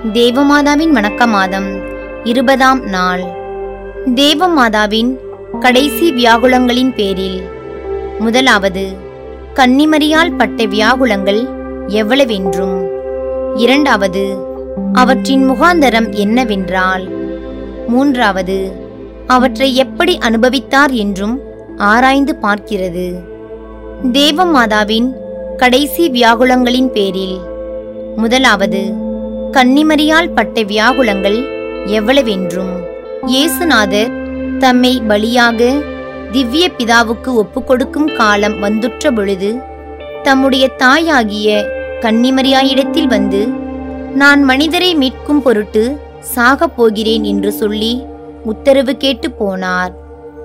தேவமாதாவின் வணக்க மாதம் இருபதாம் நாள் தேவமாதாவின் கடைசி வியாகுலங்களின் பேரில் முதலாவது கன்னிமரியால் பட்ட வியாகுலங்கள் எவ்வளவென்றும் இரண்டாவது அவற்றின் முகாந்தரம் என்னவென்றால் மூன்றாவது அவற்றை எப்படி அனுபவித்தார் என்றும் ஆராய்ந்து பார்க்கிறது தேவமாதாவின் கடைசி வியாகுலங்களின் பேரில் முதலாவது கன்னிமரியால் பட்ட வியாகுலங்கள் எவ்வளவென்றும் இயேசுநாதர் தம்மை பலியாக திவ்ய பிதாவுக்கு ஒப்புக்கொடுக்கும் காலம் வந்துற்ற பொழுது தம்முடைய தாயாகிய கன்னிமரியாயிடத்தில் வந்து நான் மனிதரை மீட்கும் பொருட்டு சாகப் போகிறேன் என்று சொல்லி உத்தரவு கேட்டு போனார்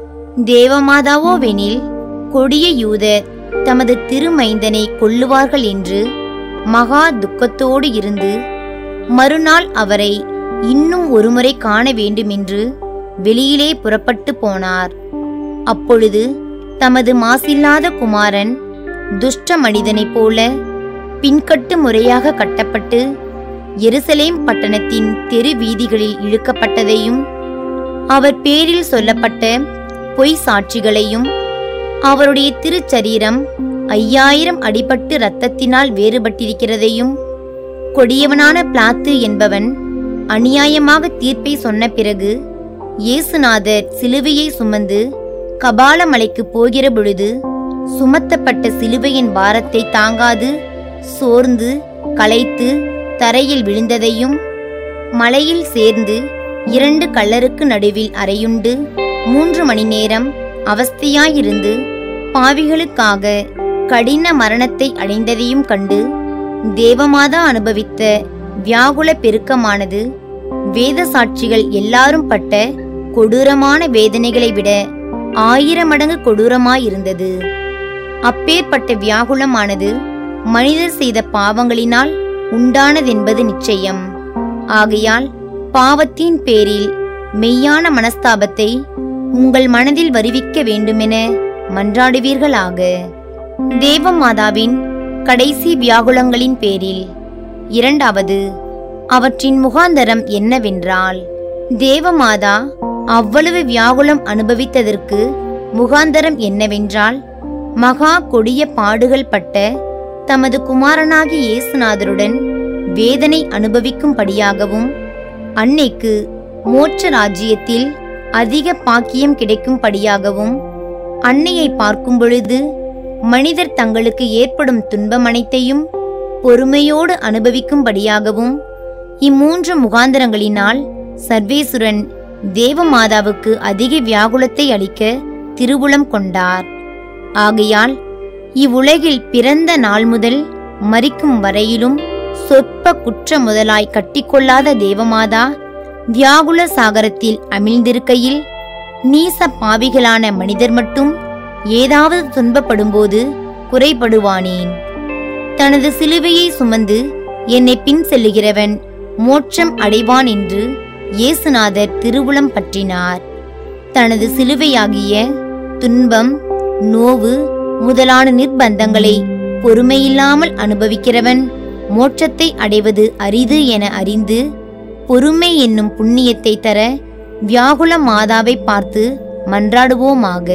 தேவமாதாவோவெனில் கொடிய யூதர் தமது திருமைந்தனை கொல்லுவார்கள் என்று மகா துக்கத்தோடு இருந்து மறுநாள் அவரை இன்னும் ஒருமுறை காண வேண்டுமென்று வெளியிலே புறப்பட்டு போனார் அப்பொழுது தமது மாசில்லாத குமாரன் துஷ்ட மனிதனைப் போல பின்கட்டு முறையாக கட்டப்பட்டு எருசலேம் பட்டணத்தின் தெரு வீதிகளில் இழுக்கப்பட்டதையும் அவர் பேரில் சொல்லப்பட்ட பொய் சாட்சிகளையும் அவருடைய திருச்சரீரம் ஐயாயிரம் அடிபட்டு இரத்தத்தினால் வேறுபட்டிருக்கிறதையும் கொடியவனான பிளாத்து என்பவன் அநியாயமாக தீர்ப்பை சொன்ன பிறகு இயேசுநாதர் சிலுவையை சுமந்து கபாலமலைக்கு போகிற பொழுது சுமத்தப்பட்ட சிலுவையின் பாரத்தை தாங்காது சோர்ந்து களைத்து தரையில் விழுந்ததையும் மலையில் சேர்ந்து இரண்டு கல்லருக்கு நடுவில் அறையுண்டு மூன்று மணி நேரம் அவஸ்தையாயிருந்து பாவிகளுக்காக கடின மரணத்தை அடைந்ததையும் கண்டு தேவமாதா அனுபவித்த வியாகுல பெருக்கமானது வேத சாட்சிகள் எல்லாரும் பட்ட கொடூரமான வேதனைகளை விட ஆயிரம் மடங்கு கொடூரமாயிருந்தது அப்பேற்பட்ட வியாகுலமானது மனிதர் செய்த பாவங்களினால் உண்டானதென்பது நிச்சயம் ஆகையால் பாவத்தின் பேரில் மெய்யான மனஸ்தாபத்தை உங்கள் மனதில் வருவிக்க வேண்டுமென மன்றாடுவீர்களாக தேவமாதாவின் கடைசி வியாகுலங்களின் பேரில் இரண்டாவது அவற்றின் முகாந்தரம் என்னவென்றால் தேவமாதா அவ்வளவு வியாகுலம் அனுபவித்ததற்கு முகாந்தரம் என்னவென்றால் மகா கொடிய பாடுகள் பட்ட தமது குமாரனாகிய இயேசுநாதருடன் வேதனை அனுபவிக்கும்படியாகவும் அன்னைக்கு மோட்ச ராஜ்யத்தில் அதிக பாக்கியம் கிடைக்கும்படியாகவும் அன்னையை பார்க்கும் பொழுது மனிதர் தங்களுக்கு ஏற்படும் துன்பம் அனைத்தையும் பொறுமையோடு அனுபவிக்கும்படியாகவும் இம்மூன்று முகாந்தரங்களினால் சர்வேசுரன் தேவமாதாவுக்கு அதிக வியாகுலத்தை அளிக்க திருவுளம் கொண்டார் ஆகையால் இவ்வுலகில் பிறந்த நாள் முதல் மரிக்கும் வரையிலும் சொற்ப குற்ற முதலாய் கட்டிக்கொள்ளாத தேவமாதா வியாகுல சாகரத்தில் அமிழ்ந்திருக்கையில் நீச பாவிகளான மனிதர் மட்டும் ஏதாவது துன்பப்படும்போது குறைபடுவானேன் தனது சிலுவையை சுமந்து என்னை பின் செல்லுகிறவன் மோட்சம் அடைவான் என்று இயேசுநாதர் திருவுளம் பற்றினார் தனது சிலுவையாகிய துன்பம் நோவு முதலான நிர்பந்தங்களை பொறுமையில்லாமல் அனுபவிக்கிறவன் மோட்சத்தை அடைவது அரிது என அறிந்து பொறுமை என்னும் புண்ணியத்தை தர வியாகுல மாதாவை பார்த்து மன்றாடுவோமாக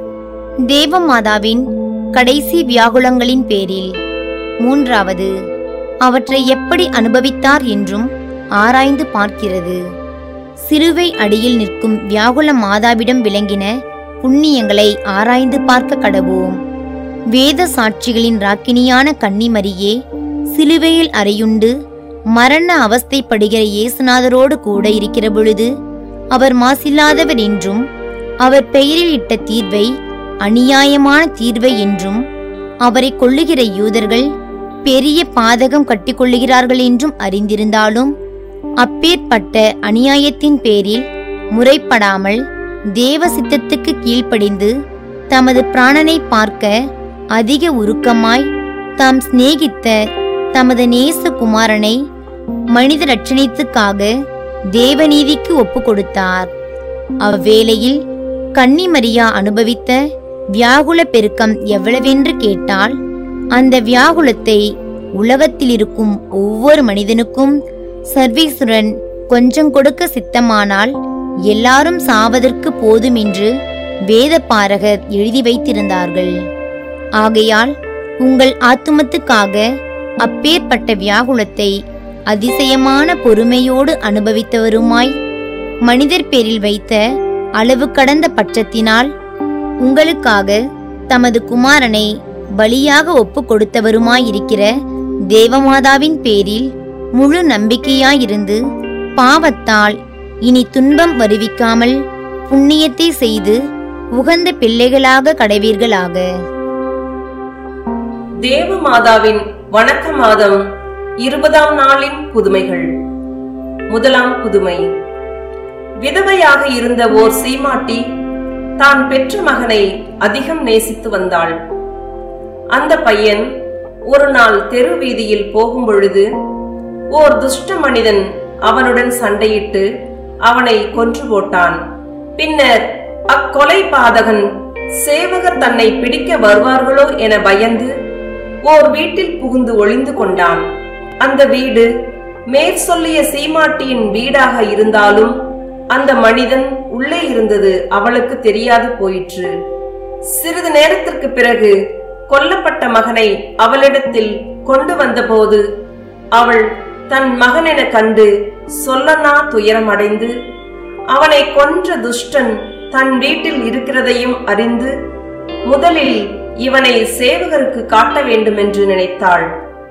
தேவமாதாவின் கடைசி வியாகுலங்களின் பேரில் மூன்றாவது அவற்றை எப்படி அனுபவித்தார் என்றும் ஆராய்ந்து பார்க்கிறது சிலுவை அடியில் நிற்கும் வியாகுல மாதாவிடம் விளங்கின புண்ணியங்களை ஆராய்ந்து பார்க்க கடவோம் வேத சாட்சிகளின் ராக்கினியான கன்னிமரியே சிலுவையில் அறையுண்டு மரண அவஸ்தைப்படுகிற இயேசுநாதரோடு கூட இருக்கிற பொழுது அவர் மாசில்லாதவர் என்றும் அவர் பெயரில் இட்ட தீர்வை அநியாயமான தீர்வை என்றும் அவரை கொள்ளுகிற யூதர்கள் பெரிய பாதகம் கட்டிக்கொள்ளுகிறார்கள் என்றும் அறிந்திருந்தாலும் அப்பேற்பட்ட அநியாயத்தின் பேரில் முறைப்படாமல் தேவ சித்தத்துக்கு கீழ்ப்படிந்து தமது பிராணனை பார்க்க அதிக உருக்கமாய் தாம் சிநேகித்த தமது நேச குமாரனை மனித ரட்சணித்துக்காக தேவநீதிக்கு ஒப்பு கொடுத்தார் அவ்வேளையில் கன்னிமரியா அனுபவித்த வியாகுல பெருக்கம் எவ்வளவென்று கேட்டால் அந்த வியாகுலத்தை உலகத்தில் இருக்கும் ஒவ்வொரு மனிதனுக்கும் சர்வேசுரன் கொஞ்சம் கொடுக்க சித்தமானால் எல்லாரும் சாவதற்கு போதும் என்று வேதபாரகர் எழுதி வைத்திருந்தார்கள் ஆகையால் உங்கள் ஆத்துமத்துக்காக அப்பேற்பட்ட வியாகுலத்தை அதிசயமான பொறுமையோடு அனுபவித்தவருமாய் மனிதர் பேரில் வைத்த அளவு கடந்த பட்சத்தினால் உங்களுக்காக தமது குமாரனை பலியாக ஒப்பு கொடுத்தவருமாயிருக்கிற தேவமாதாவின் பேரில் முழு நம்பிக்கையாயிருந்து பாவத்தால் இனி துன்பம் வருவிக்காமல் புண்ணியத்தை செய்து உகந்த பிள்ளைகளாக கடைவீர்களாக தேவ மாதாவின் வணக்க மாதம் இருபதாம் நாளின் புதுமைகள் முதலாம் புதுமை விதவையாக இருந்த ஓர் சீமாட்டி தான் பெற்ற மகனை அதிகம் நேசித்து வந்தாள் அந்த பையன் ஒரு நாள் தெரு வீதியில் போகும் பொழுது ஓர் துஷ்ட மனிதன் அவனுடன் சண்டையிட்டு அவனை கொன்று போட்டான் பின்னர் அக்கொலை பாதகன் சேவகர் தன்னை பிடிக்க வருவார்களோ என பயந்து ஓர் வீட்டில் புகுந்து ஒளிந்து கொண்டான் அந்த வீடு மேற் சொல்லிய சீமாட்டியின் வீடாக இருந்தாலும் அந்த மனிதன் உள்ளே இருந்தது அவளுக்கு தெரியாது போயிற்று சிறிது நேரத்திற்கு பிறகு கொல்லப்பட்ட மகனை அவளிடத்தில் கொண்டு வந்தபோது அவள் தன் மகனென கண்டு சொல்லனா துயரமடைந்து அவனை கொன்ற துஷ்டன் தன் வீட்டில் இருக்கிறதையும் அறிந்து முதலில் இவனை சேவகருக்கு காட்ட வேண்டும் என்று நினைத்தாள்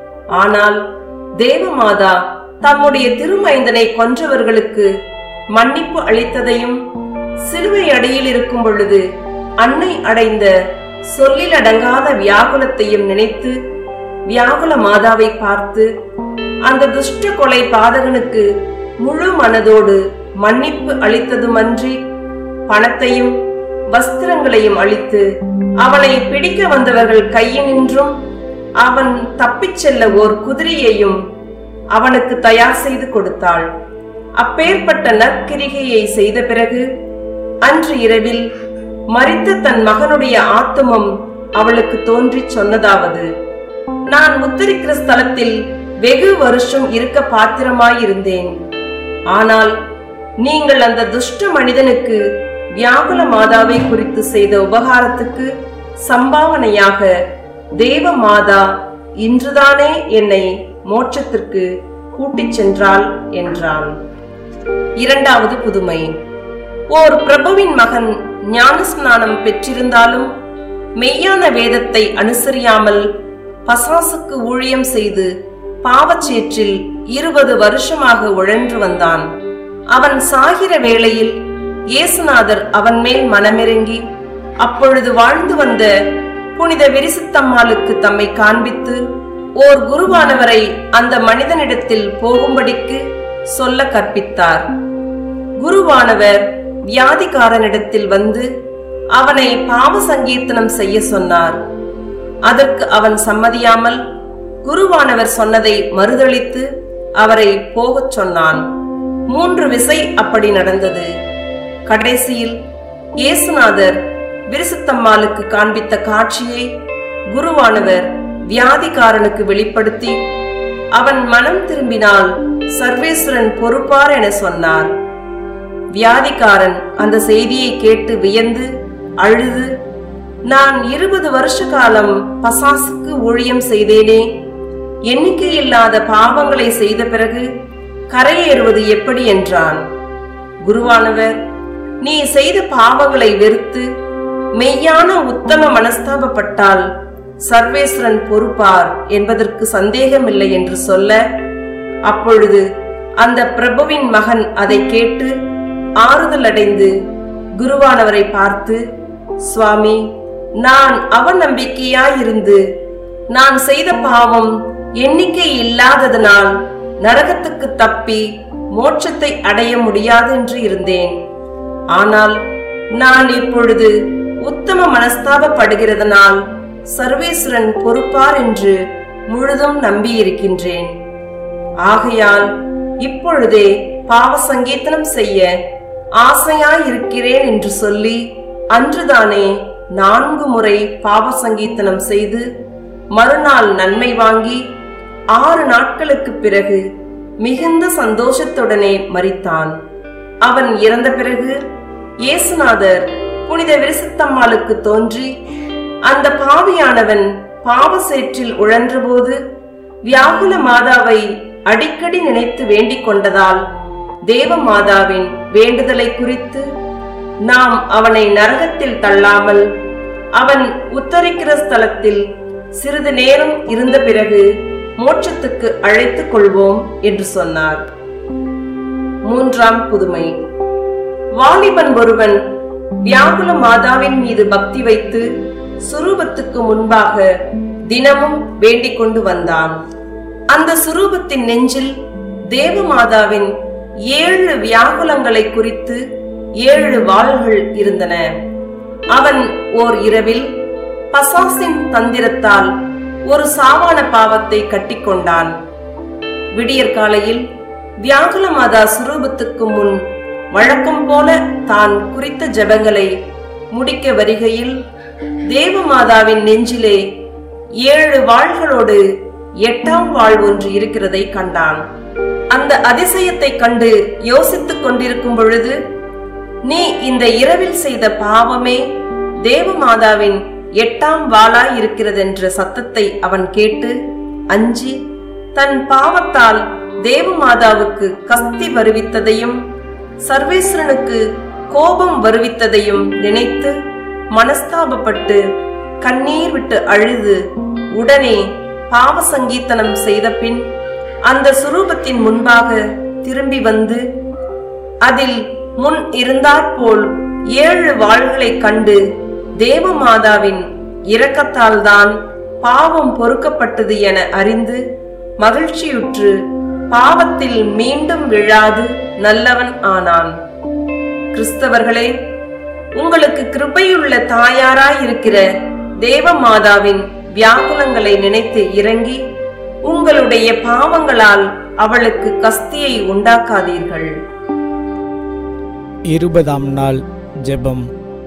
ஆனால் தேவமாதா தம்முடைய திருமைந்தனை கொன்றவர்களுக்கு மன்னிப்பு அளித்ததையும் சிலுவை அடியில் இருக்கும் பொழுது அன்னை அடைந்த சொல்லில் அடங்காத வியாகுலத்தையும் நினைத்து வியாகுல மாதாவை பார்த்து அந்த துஷ்ட கொலை பாதகனுக்கு முழு மனதோடு மன்னிப்பு அளித்ததுமன்றி பணத்தையும் வஸ்திரங்களையும் அளித்து அவனை பிடிக்க வந்தவர்கள் கையினின்றும் அவன் தப்பிச் செல்ல ஓர் குதிரையையும் அவனுக்கு தயார் செய்து கொடுத்தாள் அப்பேற்பட்ட நற்கிரிகையை செய்த பிறகு அன்று இரவில் மரித்த தன் மகனுடைய ஆத்துமம் அவளுக்கு தோன்றிச் சொன்னதாவது நான் முத்தரிக்கிற ஸ்தலத்தில் வெகு வருஷம் இருக்க பாத்திரமாயிருந்தேன் ஆனால் நீங்கள் அந்த துஷ்ட மனிதனுக்கு வியாகுல மாதாவை குறித்து செய்த உபகாரத்துக்கு சம்பாவனையாக தேவ மாதா இன்றுதானே என்னை மோட்சத்திற்கு கூட்டிச் சென்றாள் என்றான் இரண்டாவது புதுமை ஓர் பிரபுவின் மகன் ஞானஸ்நானம் பெற்றிருந்தாலும் மெய்யான வேதத்தை அனுசரியாமல் பசாசுக்கு ஊழியம் செய்து பாவச்சேற்றில் இருபது வருஷமாக உழன்று வந்தான் அவன் சாகிற வேளையில் இயேசுநாதர் அவன் மேல் மனமிறங்கி அப்பொழுது வாழ்ந்து வந்த புனித விரிசித்தம்மாளுக்கு தம்மை காண்பித்து ஓர் குருவானவரை அந்த மனிதனிடத்தில் போகும்படிக்கு சொல்ல கற்பித்தார் குருவானவர் வியாதிகாரனிடத்தில் வந்து அவனை பாவ சங்கீர்த்தனம் செய்ய சொன்னார் அதற்கு அவன் சம்மதியாமல் குருவானவர் சொன்னதை மறுதளித்து அவரை போகச் சொன்னான் மூன்று விசை அப்படி நடந்தது கடைசியில் இயேசுநாதர் விரிசுத்தம்மாளுக்கு காண்பித்த காட்சியை குருவானவர் வியாதிகாரனுக்கு வெளிப்படுத்தி அவன் மனம் திரும்பினால் சர்வேஸ்வரன் பொறுப்பார் என சொன்னார் வியாதிக்காரன் அந்த செய்தியை கேட்டு வியந்து அழுது நான் இருபது வருஷ காலம் பசாசுக்கு ஊழியம் செய்தேனே எண்ணிக்கையில்லாத பாவங்களை செய்த பிறகு கரையேறுவது எப்படி என்றான் குருவானவர் நீ செய்த பாவங்களை வெறுத்து மெய்யான உத்தம மனஸ்தாபப்பட்டால் சர்வேஸ்வரன் பொறுப்பார் என்பதற்கு சந்தேகமில்லை என்று சொல்ல அப்பொழுது அந்த பிரபுவின் மகன் அதை கேட்டு ஆறுதல் அடைந்து குருவானவரை பார்த்து சுவாமி நான் அவநம்பிக்கையாயிருந்து நான் செய்த பாவம் எண்ணிக்கை இல்லாததனால் நரகத்துக்கு தப்பி மோட்சத்தை அடைய முடியாது என்று இருந்தேன் ஆனால் நான் இப்பொழுது உத்தம மனஸ்தாபப்படுகிறதனால் சர்வேஸ்வரன் பொறுப்பார் என்று முழுதும் நம்பியிருக்கின்றேன் ஆகையால் இப்பொழுதே பாவ சங்கீர்த்தனம் செய்ய ஆசையாயிருக்கிறேன் என்று சொல்லி அன்றுதானே நான்கு முறை பாவ சங்கீர்த்தனம் செய்து மறுநாள் நன்மை வாங்கி ஆறு நாட்களுக்கு பிறகு மிகுந்த சந்தோஷத்துடனே மரித்தான் அவன் இறந்த பிறகு இயேசுநாதர் புனித விரிசித்தம்மாளுக்கு தோன்றி அந்த பாவியானவன் பாவ சேற்றில் உழன்றபோது வியாகுல மாதாவை அடிக்கடி நினைத்து வேண்டிக் கொண்டதால் தேவ மாதாவின் வேண்டுதலை குறித்து நாம் அவனை நரகத்தில் தள்ளாமல் அவன் உத்தரிக்கிற ஸ்தலத்தில் சிறிது நேரம் இருந்த பிறகு மோட்சத்துக்கு அழைத்துக் கொள்வோம் என்று சொன்னார் மூன்றாம் புதுமை வாலிபன் ஒருவன் வியாகுல மாதாவின் மீது பக்தி வைத்து சுரூபத்துக்கு முன்பாக தினமும் வேண்டிக் கொண்டு வந்தான் அந்த சுரூபத்தின் நெஞ்சில் தேவமாதாவின் ஏழு வியாகுலங்களை குறித்து ஏழு வாள்கள் இருந்தன அவன் ஓர் இரவில் பசாசின் தந்திரத்தால் ஒரு சாவான பாவத்தை கட்டிக்கொண்டான் விடியற்காலையில் வியாகுல மாதா சுரூபத்துக்கு முன் வழக்கம் போல தான் குறித்த ஜெபங்களை முடிக்க வருகையில் தேவமாதாவின் நெஞ்சிலே ஏழு வாள்களோடு எட்டாம் வாள் ஒன்று இருக்கிறதை கண்டான் அந்த அதிசயத்தை கண்டு யோசித்துக் கொண்டிருக்கும் பொழுது நீ இந்த இரவில் செய்த பாவமே தேவமாதாவின் எட்டாம் வாளாய் இருக்கிறதென்ற சத்தத்தை அவன் கேட்டு அஞ்சி தன் பாவத்தால் தேவமாதாவுக்கு கஸ்தி வருவித்ததையும் சர்வேஸ்வரனுக்கு கோபம் வருவித்ததையும் நினைத்து மனஸ்தாபப்பட்டு கண்ணீர் விட்டு அழுது உடனே பாவ சங்கீத்தனம் செய்த பின் அந்த சுரூபத்தின் முன்பாக திரும்பி வந்து அதில் முன் இருந்தாற்போல் ஏழு வாள்களைக் கண்டு தேவமாதாவின் இரக்கத்தால்தான் பாவம் பொறுக்கப்பட்டது என அறிந்து மகிழ்ச்சியுற்று பாவத்தில் மீண்டும் விழாது நல்லவன் ஆனான் கிறிஸ்தவர்களே உங்களுக்கு கிருபையுள்ள தாயாராய் இருக்கிற தேவமாதாவின் வியாகுலங்களை நினைத்து இறங்கி உங்களுடைய பாவங்களால் அவளுக்கு கஸ்தியை உண்டாக்காதீர்கள் இருபதாம் நாள் ஜெபம்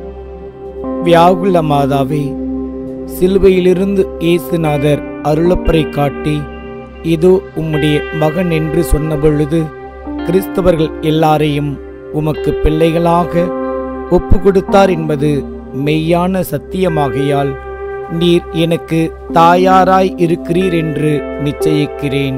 வியாகுல மாதாவே சிலுவையிலிருந்து இயேசுநாதர் அருளப்பரை காட்டி இதோ உம்முடைய மகன் என்று சொன்னபொழுது கிறிஸ்தவர்கள் எல்லாரையும் உமக்கு பிள்ளைகளாக ஒப்பு கொடுத்தார் என்பது மெய்யான சத்தியமாகையால் நீர் எனக்கு தாயாராய் இருக்கிறீர் என்று நிச்சயிக்கிறேன்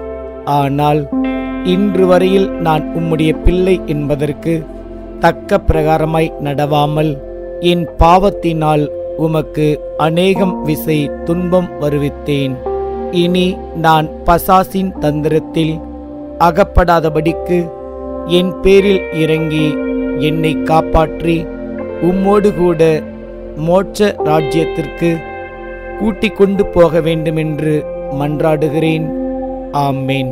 ஆனால் இன்று வரையில் நான் உம்முடைய பிள்ளை என்பதற்கு தக்க பிரகாரமாய் நடவாமல் என் பாவத்தினால் உமக்கு அநேகம் விசை துன்பம் வருவித்தேன் இனி நான் பசாசின் தந்திரத்தில் அகப்படாதபடிக்கு என் பேரில் இறங்கி என்னை காப்பாற்றி உம்மோடு கூட மோட்ச ராஜ்யத்திற்கு கூட்டிக் கொண்டு போக வேண்டுமென்று மன்றாடுகிறேன் ஆமேன்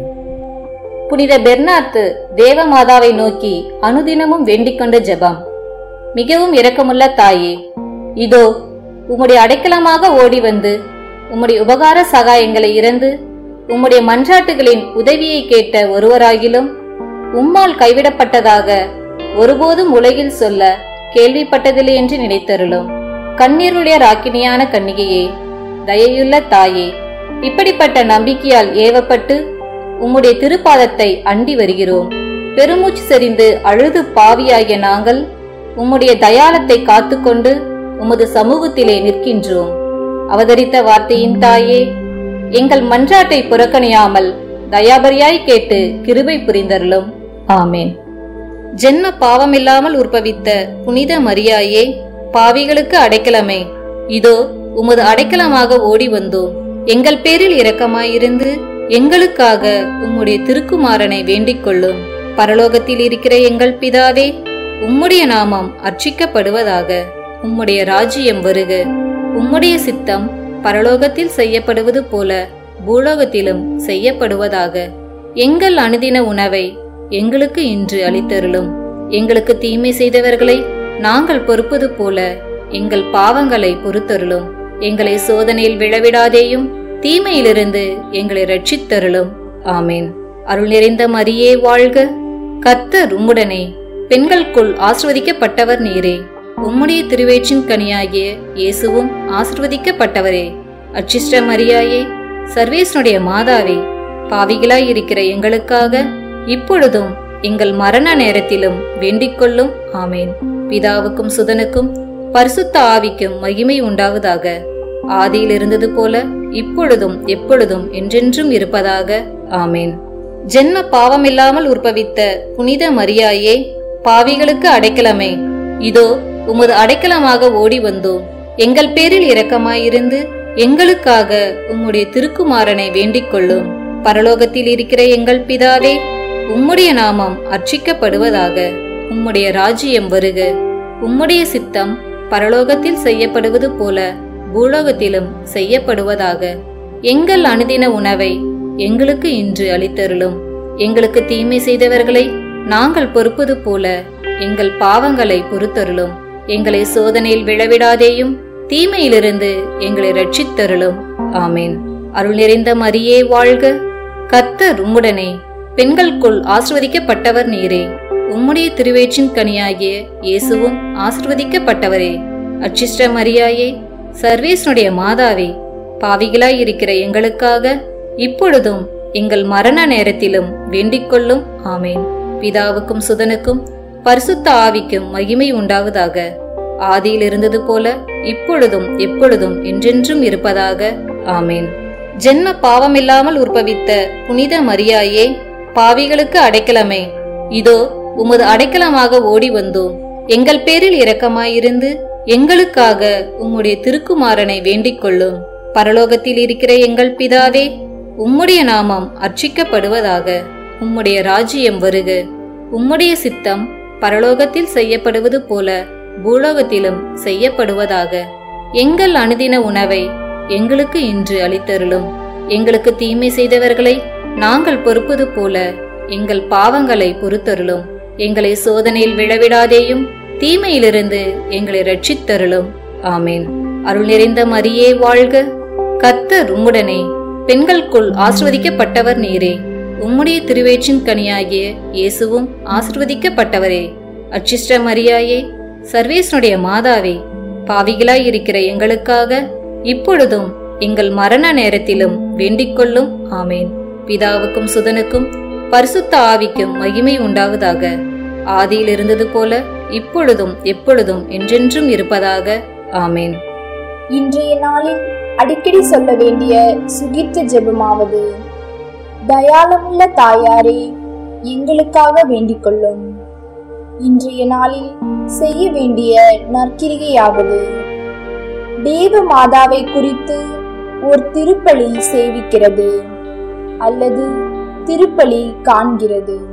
புனித பெர்னாத்து தேவமாதாவை நோக்கி அனுதினமும் வேண்டிக் கொண்ட ஜெபம் மிகவும் இரக்கமுள்ள தாயே இதோ உம்முடைய அடைக்கலமாக ஓடி வந்து உம்முடைய உபகார சகாயங்களை இறந்து உம்முடைய மன்றாட்டுகளின் உதவியை கேட்ட ஒருவராகிலும் உம்மால் கைவிடப்பட்டதாக ஒருபோதும் உலகில் சொல்ல கேள்விப்பட்டதில்லை என்று நினைத்தருளும் கண்ணீருடைய ராக்கினியான கன்னிகையே தயையுள்ள தாயே இப்படிப்பட்ட நம்பிக்கையால் ஏவப்பட்டு உம்முடைய திருப்பாதத்தை அண்டி வருகிறோம் பெருமூச்சு செறிந்து அழுது பாவியாகிய நாங்கள் உம்முடைய தயாளத்தை காத்துக்கொண்டு உமது சமூகத்திலே நிற்கின்றோம் அவதரித்த வார்த்தையின் தாயே எங்கள் மன்றாட்டை புறக்கணியாமல் தயாபரியாய் கேட்டு கிருபை புரிந்தருளும் ஆமேன் ஜென்ம பாவமில்லாமல் உற்பவித்த புனித மரியாயே பாவிகளுக்கு அடைக்கலமே இதோ உமது அடைக்கலமாக ஓடி வந்தோம் எங்கள் பேரில் இரக்கமாயிருந்து எங்களுக்காக உம்முடைய திருக்குமாரனை வேண்டிக் கொள்ளும் பரலோகத்தில் இருக்கிற எங்கள் பிதாவே உம்முடைய நாமம் அர்ச்சிக்கப்படுவதாக உம்முடைய ராஜ்யம் வருக உம்முடைய சித்தம் பரலோகத்தில் செய்யப்படுவது போல பூலோகத்திலும் செய்யப்படுவதாக எங்கள் அனுதின உணவை எங்களுக்கு இன்று அளித்தருளும் எங்களுக்கு தீமை செய்தவர்களை நாங்கள் பொறுப்பது போல எங்கள் பாவங்களை பொறுத்தருளும் எங்களை சோதனையில் விழவிடாதேயும் தீமையிலிருந்து எங்களை ரட்சித்தருளும் ஆமேன் அருள் நிறைந்த மரியே வாழ்க கர்த்தர் உம்முடனே பெண்களுக்குள் ஆசிர்வதிக்கப்பட்டவர் நீரே உம்முடைய திருவேற்றின் கனியாகிய இயேசுவும் ஆசிர்வதிக்கப்பட்டவரே அச்சிஷ்ட மரியாயே சர்வேசனுடைய மாதாவே பாவிகளாய் இருக்கிற எங்களுக்காக இப்பொழுதும் எங்கள் மரண நேரத்திலும் வேண்டிக் கொள்ளும் ஆமேன் பிதாவுக்கும் சுதனுக்கும் பரிசுத்த ஆவிக்கும் மகிமை உண்டாவதாக ஆதியில் இருந்தது போல இப்பொழுதும் எப்பொழுதும் என்றென்றும் இருப்பதாக ஆமேன் ஜென்ம பாவமில்லாமல் உற்பவித்த புனித மரியாயே பாவிகளுக்கு அடைக்கலமே இதோ உமது அடைக்கலமாக ஓடி வந்தோம் எங்கள் பேரில் இரக்கமாயிருந்து எங்களுக்காக உம்முடைய திருக்குமாரனை வேண்டிக் கொள்ளும் பரலோகத்தில் இருக்கிற எங்கள் பிதாவே உம்முடைய நாமம் அர்ச்சிக்கப்படுவதாக உம்முடைய ராஜ்யம் வருக உம்முடைய சித்தம் பரலோகத்தில் செய்யப்படுவது போல பூலோகத்திலும் செய்யப்படுவதாக எங்கள் அனுதின உணவை எங்களுக்கு இன்று அளித்தருளும் எங்களுக்கு தீமை செய்தவர்களை நாங்கள் பொறுப்பது போல எங்கள் பாவங்களை பொறுத்தருளும் எங்களை சோதனையில் விழவிடாதேயும் தீமையிலிருந்து எங்களை ரட்சித்தருளும் ஆமேன் அருள் நிறைந்த மரியே வாழ்க கர்த்தர் உம்முடனே பெண்களுக்குள் ஆசிர்வதிக்கப்பட்டவர் நீரே உம்முடைய திருவேற்றின் கனியாகிய இயேசுவும் ஆசிர்வதிக்கப்பட்டவரே அச்சிஷ்ட மரியாயே சர்வேசனுடைய மாதாவே பாவிகளாய் இருக்கிற எங்களுக்காக இப்பொழுதும் எங்கள் மரண நேரத்திலும் வேண்டிக் கொள்ளும் ஆமேன் பிதாவுக்கும் சுதனுக்கும் பரிசுத்த ஆவிக்கும் மகிமை உண்டாவதாக ஆதியில் இருந்தது போல இப்பொழுதும் எப்பொழுதும் என்றென்றும் இருப்பதாக ஆமேன் ஜென்ம பாவமில்லாமல் உற்பவித்த புனித மரியாயே பாவிகளுக்கு அடைக்கலமே இதோ உமது அடைக்கலமாக ஓடி வந்தோம் எங்கள் பேரில் இரக்கமாயிருந்து எங்களுக்காக உம்முடைய திருக்குமாரனை வேண்டிக் கொள்ளும் பரலோகத்தில் இருக்கிற எங்கள் பிதாவே உம்முடைய நாமம் அர்ச்சிக்கப்படுவதாக உம்முடைய ராஜ்யம் வருக உம்முடைய சித்தம் பரலோகத்தில் செய்யப்படுவது போல பூலோகத்திலும் செய்யப்படுவதாக எங்கள் அனுதின உணவை எங்களுக்கு இன்று அளித்தருளும் எங்களுக்கு தீமை செய்தவர்களை நாங்கள் பொறுப்பது போல எங்கள் பாவங்களை பொறுத்தருளும் எங்களை சோதனையில் விழவிடாதேயும் தீமையிலிருந்து எங்களை ரட்சித்தருளும் ஆமேன் அருள் நிறைந்த மரியே வாழ்க கர்த்தர் உம்முடனே பெண்களுக்குள் ஆசிர்வதிக்கப்பட்டவர் நீரே உம்முடைய திருவேற்றின் கனியாகிய இயேசுவும் ஆசிர்வதிக்கப்பட்டவரே அச்சிஷ்ட மரியாயே சர்வேசனுடைய மாதாவே பாவிகளாய் இருக்கிற எங்களுக்காக இப்பொழுதும் எங்கள் மரண நேரத்திலும் வேண்டிக் கொள்ளும் ஆமேன் பிதாவுக்கும் சுதனுக்கும் பரிசுத்த ஆவிக்கும் மகிமை உண்டாவதாக ஆதியில் இருந்தது போல இப்பொழுதும் எப்பொழுதும் என்றென்றும் இருப்பதாக ஆமேன் இன்றைய நாளில் அடிக்கடி சொல்ல வேண்டிய சுகிர்த்த ஜெபமாவது தயாளமுள்ள தாயாரே எங்களுக்காக வேண்டிக் கொள்ளும் இன்றைய நாளில் செய்ய வேண்டிய நற்கிரிகையாவது தேவ மாதாவை குறித்து ஒரு திருப்பலி சேவிக்கிறது அல்லது திருப்பலி காண்கிறது